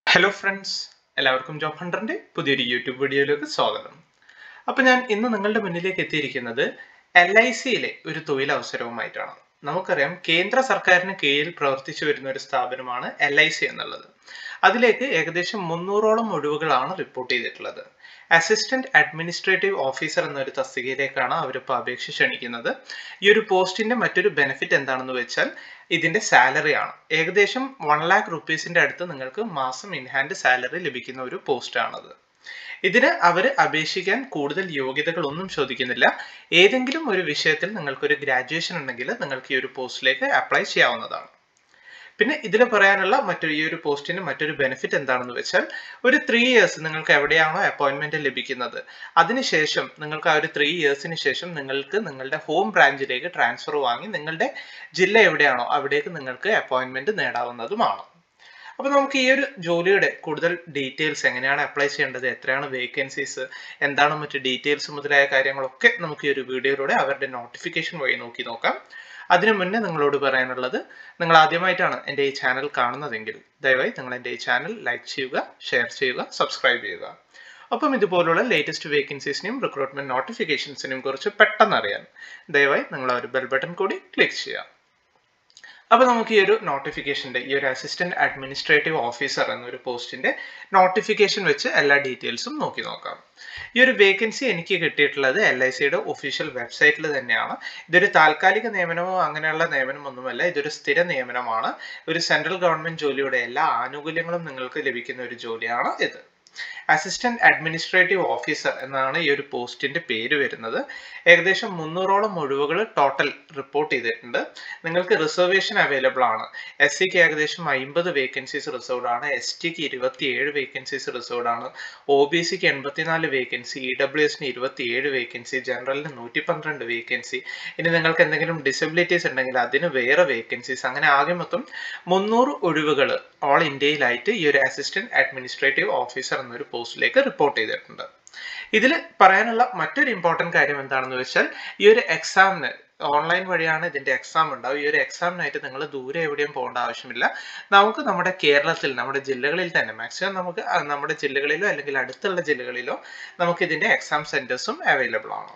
hello friends എല്ലാവർക്കും job ഹണ്ടറിന്റെ പുതിയൊരു യൂട്യൂബ് വീഡിയോയിലേക്ക് സ്വാഗതം അപ്പോൾ ഞാൻ ഇന്ന് നിങ്ങളുടെ മുന്നിലേക്ക് എത്തിയിരിക്കുന്നത് എൽ ഐ സിയിലെ ഒരു തൊഴിലവസരവുമായിട്ടാണ് നമുക്കറിയാം കേന്ദ്ര സർക്കാരിന് കീഴിൽ പ്രവർത്തിച്ചു വരുന്ന ഒരു സ്ഥാപനമാണ് എൽ ഐ സി എന്നുള്ളത് അതിലേക്ക് ഏകദേശം മുന്നൂറോളം ഒഴിവുകളാണ് റിപ്പോർട്ട് ചെയ്തിട്ടുള്ളത് അസിസ്റ്റന്റ് അഡ്മിനിസ്ട്രേറ്റീവ് ഓഫീസർ എന്നൊരു തസ്തികയിലേക്കാണ് അവരിപ്പോൾ അപേക്ഷ ക്ഷണിക്കുന്നത് ഈ ഒരു പോസ്റ്റിന്റെ മറ്റൊരു ബെനിഫിറ്റ് എന്താണെന്ന് വെച്ചാൽ ഇതിന്റെ സാലറി ആണ് ഏകദേശം വൺ ലാക്ക് റുപ്പീസിന്റെ അടുത്ത് നിങ്ങൾക്ക് മാസം ഇൻ ഹാൻഡ് സാലറി ലഭിക്കുന്ന ഒരു പോസ്റ്റ് ആണത് ഇതിന് അവർ അപേക്ഷിക്കാൻ കൂടുതൽ യോഗ്യതകളൊന്നും ചോദിക്കുന്നില്ല ഏതെങ്കിലും ഒരു വിഷയത്തിൽ നിങ്ങൾക്കൊരു ഗ്രാജുവേഷൻ ഉണ്ടെങ്കിൽ നിങ്ങൾക്ക് ഈ ഒരു പോസ്റ്റിലേക്ക് അപ്ലൈ ചെയ്യാവുന്നതാണ് പിന്നെ ഇതിൽ പറയാനുള്ള മറ്റൊരു ഈ ഒരു പോസ്റ്റിന് മറ്റൊരു ബെനിഫിറ്റ് എന്താണെന്ന് വെച്ചാൽ ഒരു ത്രീ ഇയേഴ്സ് നിങ്ങൾക്ക് എവിടെയാണോ അപ്പോയിന്റ്മെന്റ് ലഭിക്കുന്നത് അതിനുശേഷം നിങ്ങൾക്ക് ആ ഒരു ത്രീ ഇയേഴ്സിന് ശേഷം നിങ്ങൾക്ക് നിങ്ങളുടെ ഹോം ബ്രാഞ്ചിലേക്ക് ട്രാൻസ്ഫർ വാങ്ങി നിങ്ങളുടെ ജില്ല എവിടെയാണോ അവിടേക്ക് നിങ്ങൾക്ക് അപ്പോയിന്റ്മെന്റ് നേടാവുന്നതുമാണ് അപ്പോൾ നമുക്ക് ഈ ഒരു ജോലിയുടെ കൂടുതൽ ഡീറ്റെയിൽസ് എങ്ങനെയാണ് അപ്ലൈ ചെയ്യേണ്ടത് എത്രയാണ് വേക്കൻസീസ് എന്താണ് മറ്റ് ഡീറ്റെയിൽസ് മുതലായ കാര്യങ്ങളൊക്കെ നമുക്ക് ഈ ഒരു വീഡിയോയിലൂടെ അവരുടെ നോട്ടിഫിക്കേഷൻ വഴി നോക്കി നോക്കാം അതിനു മുന്നേ നിങ്ങളോട് പറയാനുള്ളത് നിങ്ങൾ ആദ്യമായിട്ടാണ് എൻ്റെ ഈ ചാനൽ കാണുന്നതെങ്കിൽ ദയവായി നിങ്ങൾ എൻ്റെ ഈ ചാനൽ ലൈക്ക് ചെയ്യുക ഷെയർ ചെയ്യുക സബ്സ്ക്രൈബ് ചെയ്യുക ഒപ്പം ഇതുപോലുള്ള ലേറ്റസ്റ്റ് വേക്കൻസീസിനെയും റിക്രൂട്ട്മെന്റ് നോട്ടിഫിക്കേഷൻസിനെയും കുറിച്ച് പെട്ടെന്ന് അറിയാൻ ദയവായി നിങ്ങൾ ആ ഒരു ബെൽ ബട്ടൺ കൂടി ക്ലിക്ക് ചെയ്യുക അപ്പോൾ നമുക്ക് ഈ ഒരു നോട്ടിഫിക്കേഷൻ്റെ ഈ ഒരു അസിസ്റ്റന്റ് അഡ്മിനിസ്ട്രേറ്റീവ് ഓഫീസർ എന്നൊരു പോസ്റ്റിന്റെ നോട്ടിഫിക്കേഷൻ വെച്ച് എല്ലാ ഡീറ്റെയിൽസും നോക്കി നോക്കാം ഈ ഒരു വേക്കൻസി എനിക്ക് കിട്ടിയിട്ടുള്ളത് എൽ ഐ സിയുടെ ഒഫീഷ്യൽ വെബ്സൈറ്റിൽ തന്നെയാണ് ഇതൊരു താൽക്കാലിക നിയമനമോ അങ്ങനെയുള്ള നിയമനമൊന്നുമല്ല ഇതൊരു സ്ഥിര നിയമനമാണ് ഒരു സെൻട്രൽ ഗവൺമെന്റ് ജോലിയുടെ എല്ലാ ആനുകൂല്യങ്ങളും നിങ്ങൾക്ക് ലഭിക്കുന്ന ഒരു ജോലിയാണ് ഇത് അസിസ്റ്റന്റ് അഡ്മിനിസ്ട്രേറ്റീവ് ഓഫീസർ എന്നാണ് ഈ ഒരു പോസ്റ്റിന്റെ പേര് വരുന്നത് ഏകദേശം മുന്നൂറോളം ഒഴിവുകൾ ടോട്ടൽ റിപ്പോർട്ട് ചെയ്തിട്ടുണ്ട് നിങ്ങൾക്ക് റിസർവേഷൻ അവൈലബിൾ ആണ് എസ് സിക്ക് ഏകദേശം അമ്പത് വേക്കൻസീസ് റിസർവ്ഡ് ആണ് എസ് ടിക്ക് ഇരുപത്തിയേഴ് വേക്കൻസീസ് റിസർവ്ഡ് ആണ് ഒ ബി സിക്ക് എൺപത്തിനാല് വേക്കൻസി ഇ ഡബ്ല്യു എസിന് ഇരുപത്തിയേഴ് വേക്കൻസി ജനറലിന് നൂറ്റി പന്ത്രണ്ട് വേക്കൻസി ഇനി നിങ്ങൾക്ക് എന്തെങ്കിലും ഡിസബിലിറ്റീസ് ഉണ്ടെങ്കിൽ അതിന് വേറെ വേക്കൻസീസ് അങ്ങനെ ആകെ മൊത്തം മുന്നൂറ് ഒഴിവുകൾ ഓൾ ഇന്ത്യയിലായിട്ട് ഈ ഒരു അസിസ്റ്റന്റ് അഡ്മിനിസ്ട്രേറ്റീവ് ഓഫീസർ എന്നൊരു പോസ്റ്റിലേക്ക് റിപ്പോർട്ട് ചെയ്തിട്ടുണ്ട് ഇതിൽ പറയാനുള്ള മറ്റൊരു ഇമ്പോർട്ടൻറ്റ് കാര്യം എന്താണെന്ന് വെച്ചാൽ ഈ ഒരു എക്സാമിന് ഓൺലൈൻ വഴിയാണ് ഇതിന്റെ എക്സാം ഉണ്ടാവും ഈ ഒരു എക്സാമിനായിട്ട് നിങ്ങൾ ദൂരെ എവിടെയും പോകേണ്ട ആവശ്യമില്ല നമുക്ക് നമ്മുടെ കേരളത്തിൽ നമ്മുടെ ജില്ലകളിൽ തന്നെ മാക്സിമം നമുക്ക് നമ്മുടെ ജില്ലകളിലോ അല്ലെങ്കിൽ അടുത്തുള്ള ജില്ലകളിലോ നമുക്ക് ഇതിന്റെ എക്സാം സെന്റേഴ്സും അവൈലബിൾ ആണ്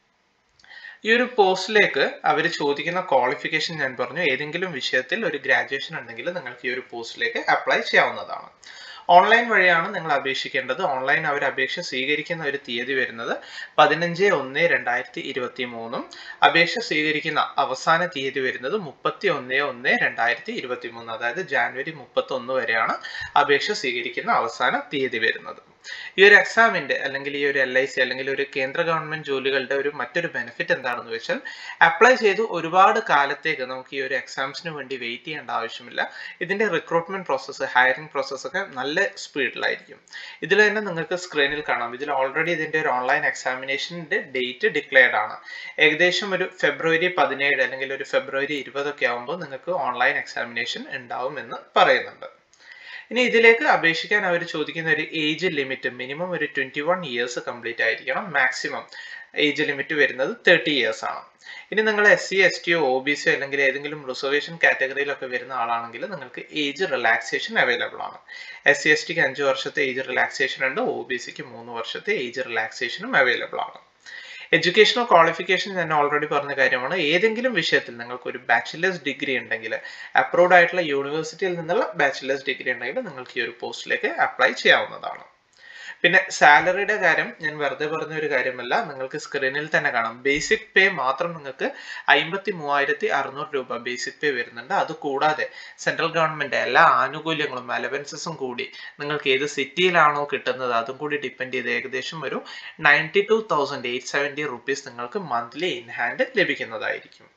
ഈ ഒരു പോസ്റ്റിലേക്ക് അവർ ചോദിക്കുന്ന ക്വാളിഫിക്കേഷൻ ഞാൻ പറഞ്ഞു ഏതെങ്കിലും വിഷയത്തിൽ ഒരു ഗ്രാജുവേഷൻ ഉണ്ടെങ്കിൽ നിങ്ങൾക്ക് ഈ ഒരു പോസ്റ്റിലേക്ക് അപ്ലൈ ചെയ്യാവുന്നതാണ് ഓൺലൈൻ വഴിയാണ് നിങ്ങൾ അപേക്ഷിക്കേണ്ടത് ഓൺലൈൻ അവർ അപേക്ഷ സ്വീകരിക്കുന്ന ഒരു തീയതി വരുന്നത് പതിനഞ്ച് ഒന്ന് രണ്ടായിരത്തി ഇരുപത്തി മൂന്നും അപേക്ഷ സ്വീകരിക്കുന്ന അവസാന തീയതി വരുന്നത് മുപ്പത്തി ഒന്ന് ഒന്ന് രണ്ടായിരത്തി ഇരുപത്തി മൂന്ന് അതായത് ജാനുവരി മുപ്പത്തി ഒന്ന് വരെയാണ് അപേക്ഷ സ്വീകരിക്കുന്ന അവസാന തീയതി വരുന്നത് ഈ ഒരു എക്സാമിന്റെ അല്ലെങ്കിൽ ഈ ഒരു എൽ ഐ സി അല്ലെങ്കിൽ ഒരു കേന്ദ്ര ഗവൺമെന്റ് ജോലികളുടെ ഒരു മറ്റൊരു ബെനിഫിറ്റ് എന്താണെന്ന് വെച്ചാൽ അപ്ലൈ ചെയ്ത് ഒരുപാട് കാലത്തേക്ക് നമുക്ക് ഈ ഒരു എക്സാംസിന് വേണ്ടി വെയിറ്റ് ചെയ്യേണ്ട ആവശ്യമില്ല ഇതിന്റെ റിക്രൂട്ട്മെന്റ് പ്രോസസ്സ് ഹയറിംഗ് പ്രോസസ്സ് ഒക്കെ നല്ല സ്പീഡിലായിരിക്കും ഇതിൽ തന്നെ നിങ്ങൾക്ക് സ്ക്രീനിൽ കാണാം ഇതിൽ ഓൾറെഡി ഇതിന്റെ ഒരു ഓൺലൈൻ എക്സാമിനേഷന്റെ ഡേറ്റ് ഡിക്ലെയർഡ് ആണ് ഏകദേശം ഒരു ഫെബ്രുവരി പതിനേഴ് അല്ലെങ്കിൽ ഒരു ഫെബ്രുവരി ഇരുപതൊക്കെ ആകുമ്പോൾ നിങ്ങൾക്ക് ഓൺലൈൻ എക്സാമിനേഷൻ ഉണ്ടാവും എന്ന് പറയുന്നുണ്ട് ഇനി ഇതിലേക്ക് അപേക്ഷിക്കാൻ അവർ ചോദിക്കുന്ന ഒരു ഏജ് ലിമിറ്റ് മിനിമം ഒരു ട്വന്റി വൺ ഇയേഴ്സ് കംപ്ലീറ്റ് ആയിരിക്കണം മാക്സിമം ഏജ് ലിമിറ്റ് വരുന്നത് തേർട്ടി ഇയേഴ്സ് ആണ് ഇനി നിങ്ങൾ എസ് സി എസ് ടിയോ ഒ ബി സിയോ അല്ലെങ്കിൽ ഏതെങ്കിലും റിസർവേഷൻ കാറ്റഗറിയിലൊക്കെ വരുന്ന ആളാണെങ്കിൽ നിങ്ങൾക്ക് ഏജ് റിലാക്സേഷൻ അവൈലബിൾ ആണ് എസ് സി എസ് ടിക്ക് അഞ്ച് വർഷത്തെ ഏജ് റിലാക്സേഷൻ ഉണ്ട് ഒ ബി സിക്ക് മൂന്ന് വർഷത്തെ ഏജ് റിലാക്സേഷനും അവൈലബിൾ ആണ് എഡ്യൂക്കേഷണൽ ക്വാളിഫിക്കേഷൻ ഞാൻ ഓൾറെഡി പറഞ്ഞ കാര്യമാണ് ഏതെങ്കിലും വിഷയത്തിൽ നിങ്ങൾക്ക് ഒരു ബാച്ചിലേഴ്സ് ഡിഗ്രി ഉണ്ടെങ്കിൽ അപ്രൂവ്ഡ് ആയിട്ടുള്ള യൂണിവേഴ്സിറ്റിയിൽ നിന്നുള്ള ബാച്ചിലേഴ്സ് ഡിഗ്രി ഉണ്ടെങ്കിൽ നിങ്ങൾക്ക് ഈ ഒരു പോസ്റ്റിലേക്ക് അപ്ലൈ ചെയ്യാവുന്നതാണ് പിന്നെ സാലറിയുടെ കാര്യം ഞാൻ വെറുതെ പറഞ്ഞ ഒരു കാര്യമല്ല നിങ്ങൾക്ക് സ്ക്രീനിൽ തന്നെ കാണാം ബേസിക് പേ മാത്രം നിങ്ങൾക്ക് അമ്പത്തി മൂവായിരത്തി അറുന്നൂറ് രൂപ ബേസിക് പേ വരുന്നുണ്ട് അത് കൂടാതെ സെൻട്രൽ ഗവൺമെന്റ് എല്ലാ ആനുകൂല്യങ്ങളും അലവൻസസും കൂടി നിങ്ങൾക്ക് ഏത് സിറ്റിയിലാണോ കിട്ടുന്നത് അതും കൂടി ഡിപ്പെൻഡ് ചെയ്ത് ഏകദേശം ഒരു ninety two thousand eight seventy rupees നിങ്ങൾക്ക് മന്ത്ലി ഇൻ ഹാൻഡ് ലഭിക്കുന്നതായിരിക്കും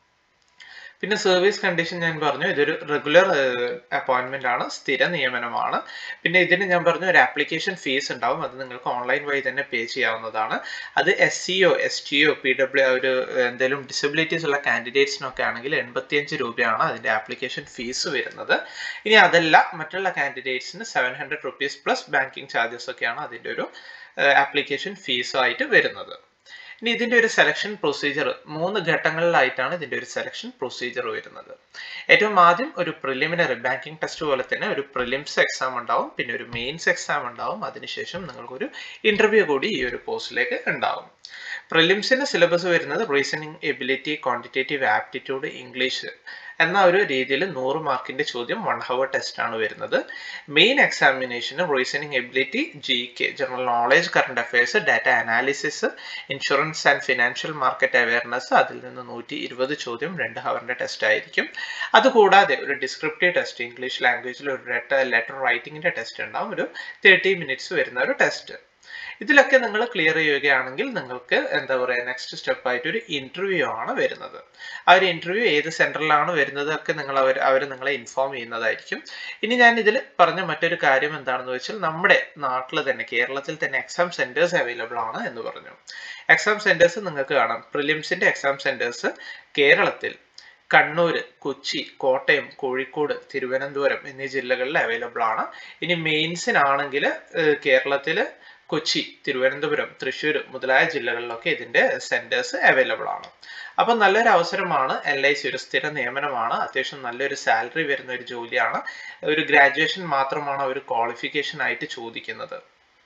പിന്നെ സർവീസ് കണ്ടീഷൻ ഞാൻ പറഞ്ഞു ഇതൊരു റെഗുലർ അപ്പോയിന്റ്മെന്റ് ആണ് സ്ഥിര നിയമനമാണ് പിന്നെ ഇതിന് ഞാൻ പറഞ്ഞു ഒരു ആപ്ലിക്കേഷൻ ഫീസ് ഉണ്ടാവും അത് നിങ്ങൾക്ക് ഓൺലൈൻ വഴി തന്നെ പേ ചെയ്യാവുന്നതാണ് അത് എസ് സിഒ എസ് ടിഒ പി ഡബ്ല്യു ഒരു എന്തെങ്കിലും ഡിസബിലിറ്റീസ് ഉള്ള കാൻഡിഡേറ്റ്സിനൊക്കെ ആണെങ്കിൽ എൺപത്തിയഞ്ച് രൂപയാണ് അതിന്റെ ആപ്ലിക്കേഷൻ ഫീസ് വരുന്നത് ഇനി അതല്ല മറ്റുള്ള കാൻഡിഡേറ്റ്സിന് seven hundred rupees plus banking charges ഒക്കെയാണ് അതിന്റെ ഒരു ആപ്ലിക്കേഷൻ ഫീസായിട്ട് വരുന്നത് ഇനി ഇതിന്റെ ഒരു സെലക്ഷൻ പ്രൊസീജിയർ മൂന്ന് ഘട്ടങ്ങളിലായിട്ടാണ് ഇതിന്റെ ഒരു സെലക്ഷൻ പ്രൊസീജിയർ വരുന്നത് ഏറ്റവും ആദ്യം ഒരു പ്രിലിമിനറി ബാങ്കിങ് ടെസ്റ്റ് പോലെ തന്നെ ഒരു പ്രിലിംസ് എക്സാം ഉണ്ടാവും പിന്നെ ഒരു മെയിൻസ് എക്സാം ഉണ്ടാവും അതിനുശേഷം നിങ്ങൾക്കൊരു ഇന്റർവ്യൂ കൂടി ഈ ഒരു പോസ്റ്റിലേക്ക് ഉണ്ടാവും പ്രിലിംസിന്റെ സിലബസ് വരുന്നത് reasoning ability quantitative aptitude English എന്ന ഒരു രീതിയിൽ നൂറ് മാർക്കിന്റെ ചോദ്യം വൺ ഹവർ ടെസ്റ്റ് ആണ് വരുന്നത് മെയിൻ എക്സാമിനേഷന് reasoning ability G K general knowledge current affairs data analysis insurance and financial market awareness അതിൽ നിന്ന് നൂറ്റി ഇരുപത് ചോദ്യം രണ്ട് ഹവറിന്റെ ടെസ്റ്റ് ആയിരിക്കും അതുകൂടാതെ ഒരു ഡിസ്ക്രിപ്റ്റീവ് ടെസ്റ്റ് ഇംഗ്ലീഷ് ലാംഗ്വേജിൽ ഒരു ലെറ്റർ റൈറ്റിംഗിന്റെ ടെസ്റ്റ് ഉണ്ടാവും ഒരു തേർട്ടി മിനിറ്റ്സ് വരുന്ന ഒരു ടെസ്റ്റ് ഇതിലൊക്കെ നിങ്ങൾ ക്ലിയർ ചെയ്യുകയാണെങ്കിൽ നിങ്ങൾക്ക് എന്താ പറയുക നെക്സ്റ്റ് സ്റ്റെപ്പ് ആയിട്ട് ഒരു ഇന്റർവ്യൂ ആണ് വരുന്നത് ആ ഒരു ഇന്റർവ്യൂ ഏത് സെന്ററിലാണ് വരുന്നത് ഒക്കെ നിങ്ങൾ അവർ അവർ നിങ്ങളെ ഇൻഫോം ചെയ്യുന്നതായിരിക്കും ഇനി ഞാൻ ഇതിൽ പറഞ്ഞ മറ്റൊരു കാര്യം എന്താണെന്ന് വെച്ചാൽ നമ്മുടെ നാട്ടിൽ തന്നെ കേരളത്തിൽ തന്നെ എക്സാം സെന്റേഴ്സ് അവൈലബിൾ ആണ് എന്ന് പറഞ്ഞു എക്സാം സെന്റേഴ്സ് നിങ്ങൾക്ക് കാണാം പ്രിലിംസിന്റെ എക്സാം സെന്റേഴ്സ് കേരളത്തിൽ കണ്ണൂർ കൊച്ചി കോട്ടയം കോഴിക്കോട് തിരുവനന്തപുരം എന്നീ ജില്ലകളിൽ അവൈലബിൾ ആണ് ഇനി മെയിൻസിനാണെങ്കിൽ കേരളത്തിൽ കൊച്ചി തിരുവനന്തപുരം തൃശ്ശൂർ മുതലായ ജില്ലകളിലൊക്കെ ഇതിന്റെ സെന്റേഴ്സ് അവൈലബിൾ ആണ് അപ്പൊ നല്ലൊരു അവസരമാണ് എൽ ഐ സി ഒരു സ്ഥിര നിയമനമാണ് അത്യാവശ്യം നല്ലൊരു സാലറി വരുന്ന ഒരു ജോലിയാണ് ഒരു ഗ്രാജുവേഷൻ മാത്രമാണ് ഒരു ക്വാളിഫിക്കേഷൻ ആയിട്ട് ചോദിക്കുന്നത്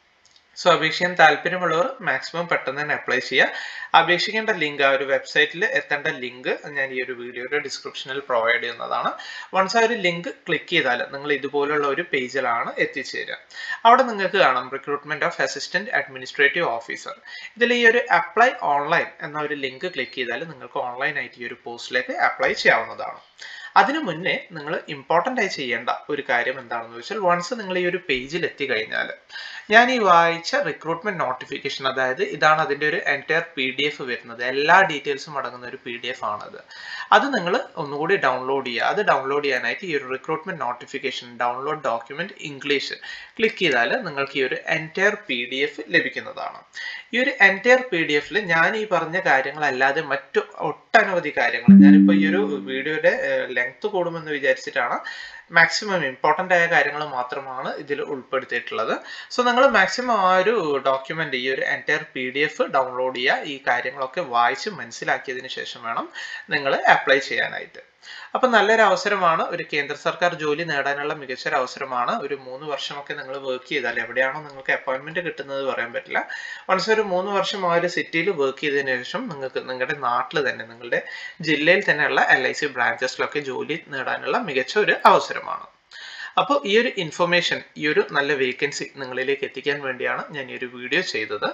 സോ അപേക്ഷിക്കാൻ താല്പര്യമുള്ളവർ മാക്സിമം പെട്ടെന്ന് തന്നെ അപ്ലൈ ചെയ്യുക അപേക്ഷിക്കേണ്ട ലിങ്ക് ആ ഒരു വെബ്സൈറ്റിൽ എത്തേണ്ട ലിങ്ക് ഞാൻ ഈ ഒരു വീഡിയോയുടെ ഡിസ്ക്രിപ്ഷനിൽ പ്രൊവൈഡ് ചെയ്യുന്നതാണ് വൺസ് ആ ഒരു ലിങ്ക് ക്ലിക്ക് ചെയ്താൽ നിങ്ങൾ ഇതുപോലുള്ള ഒരു പേജിലാണ് എത്തിച്ചേരുക അവിടെ നിങ്ങൾക്ക് കാണാം recruitment of assistant administrative officer ഇതിൽ ഈ ഒരു അപ്ലൈ ഓൺലൈൻ എന്ന ഒരു ലിങ്ക് ക്ലിക്ക് ചെയ്താൽ നിങ്ങൾക്ക് ഓൺലൈൻ ആയിട്ട് ഈ ഒരു പോസ്റ്റിലേക്ക് അപ്ലൈ ചെയ്യാവുന്നതാണ് അതിനു മുന്നേ നിങ്ങൾ ഇമ്പോർട്ടൻ്റ് ആയി ചെയ്യേണ്ട ഒരു കാര്യം എന്താണെന്ന് വെച്ചാൽ വൺസ് നിങ്ങൾ ഈ ഒരു പേജിൽ എത്തിക്കഴിഞ്ഞാൽ ഞാൻ ഈ വായിച്ച റിക്രൂട്ട്മെന്റ് നോട്ടിഫിക്കേഷൻ അതായത് ഇതാണ് അതിന്റെ ഒരു എൻറ്റയർ പി ഡി എഫ് വരുന്നത് എല്ലാ ഡീറ്റെയിൽസും അടങ്ങുന്ന ഒരു പി ഡി എഫ് ആണത് അത് നിങ്ങൾ ഒന്നുകൂടി ഡൗൺലോഡ് ചെയ്യുക അത് ഡൗൺലോഡ് ചെയ്യാനായിട്ട് ഈ ഒരു recruitment notification download document English click ചെയ്താൽ നിങ്ങൾക്ക് ഈ ഒരു എൻറ്റയർ പി ഡി എഫ് ലഭിക്കുന്നതാണ് ഈ ഒരു എൻറ്റയർ പി ഡി എഫിൽ ഞാൻ ഈ പറഞ്ഞ കാര്യങ്ങളല്ലാതെ മറ്റു ഒട്ടനവധി കാര്യങ്ങൾ ഞാനിപ്പോൾ ഈ ഒരു വീഡിയോയുടെ ലെങ്ത് കൂടുമെന്ന് വിചാരിച്ചിട്ടാണ് മാക്സിമം ഇമ്പോർട്ടൻ്റ് ആയ കാര്യങ്ങൾ മാത്രമാണ് ഇതിൽ ഉൾപ്പെടുത്തിയിട്ടുള്ളത് സോ നിങ്ങൾ മാക്സിമം ആ ഒരു ഡോക്യുമെന്റ് ഈ ഒരു entire P D F download ചെയ്യുക ഈ കാര്യങ്ങളൊക്കെ വായിച്ച് മനസ്സിലാക്കിയതിന് ശേഷം വേണം നിങ്ങൾ അപ്ലൈ ചെയ്യാനായിട്ട് അപ്പൊ നല്ലൊരു അവസരമാണ് ഒരു കേന്ദ്ര സർക്കാർ ജോലി നേടാനുള്ള മികച്ചൊരു അവസരമാണ് ഒരു മൂന്ന് വർഷമൊക്കെ നിങ്ങൾ വർക്ക് ചെയ്താൽ എവിടെയാണോ നിങ്ങൾക്ക് അപ്പോയിന്റ്മെന്റ് കിട്ടുന്നത് പറയാൻ പറ്റില്ല വൺസ് ഒരു മൂന്ന് വർഷം ആ ഒരു സിറ്റിയിൽ വർക്ക് ചെയ്തതിനു ശേഷം നിങ്ങൾക്ക് നിങ്ങളുടെ നാട്ടിൽ തന്നെ നിങ്ങളുടെ ജില്ലയിൽ തന്നെയുള്ള എൽ ഐ സി ബ്രാഞ്ചസിലൊക്കെ ജോലി നേടാനുള്ള മികച്ച ഒരു അവസരമാണ് അപ്പോൾ ഈ ഒരു ഇൻഫർമേഷൻ ഈ ഒരു നല്ല വേക്കൻസി നിങ്ങളിലേക്ക് എത്തിക്കാൻ വേണ്ടിയാണ് ഞാൻ ഈ ഒരു വീഡിയോ ചെയ്തത്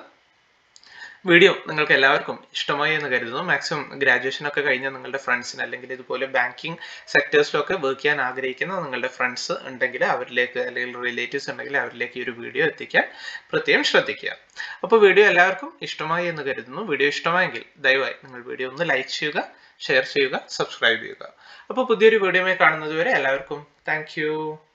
വീഡിയോ നിങ്ങൾക്ക് എല്ലാവർക്കും ഇഷ്ടമായി എന്ന് കരുതുന്നു മാക്സിമം ഗ്രാജുവേഷൻ ഒക്കെ കഴിഞ്ഞ നിങ്ങളുടെ ഫ്രണ്ട്സിന് അല്ലെങ്കിൽ ഇതുപോലെ ബാങ്കിങ് സെക്ടേഴ്സിലൊക്കെ വർക്ക് ചെയ്യാൻ ആഗ്രഹിക്കുന്ന നിങ്ങളുടെ ഫ്രണ്ട്സ് ഉണ്ടെങ്കിൽ അവരിലേക്ക് അല്ലെങ്കിൽ റിലേറ്റീവ്സ് ഉണ്ടെങ്കിൽ അവരിലേക്ക് ഈ ഒരു വീഡിയോ എത്തിക്കാൻ പ്രത്യേകം ശ്രദ്ധിക്കുക അപ്പോൾ വീഡിയോ എല്ലാവർക്കും ഇഷ്ടമായി എന്ന് കരുതുന്നു വീഡിയോ ഇഷ്ടമായെങ്കിൽ ദയവായി നിങ്ങൾ വീഡിയോ ഒന്ന് ലൈക്ക് ചെയ്യുക ഷെയർ ചെയ്യുക സബ്സ്ക്രൈബ് ചെയ്യുക അപ്പോൾ പുതിയൊരു വീഡിയോയുമായി കാണുന്നത് വരെ എല്ലാവർക്കും താങ്ക്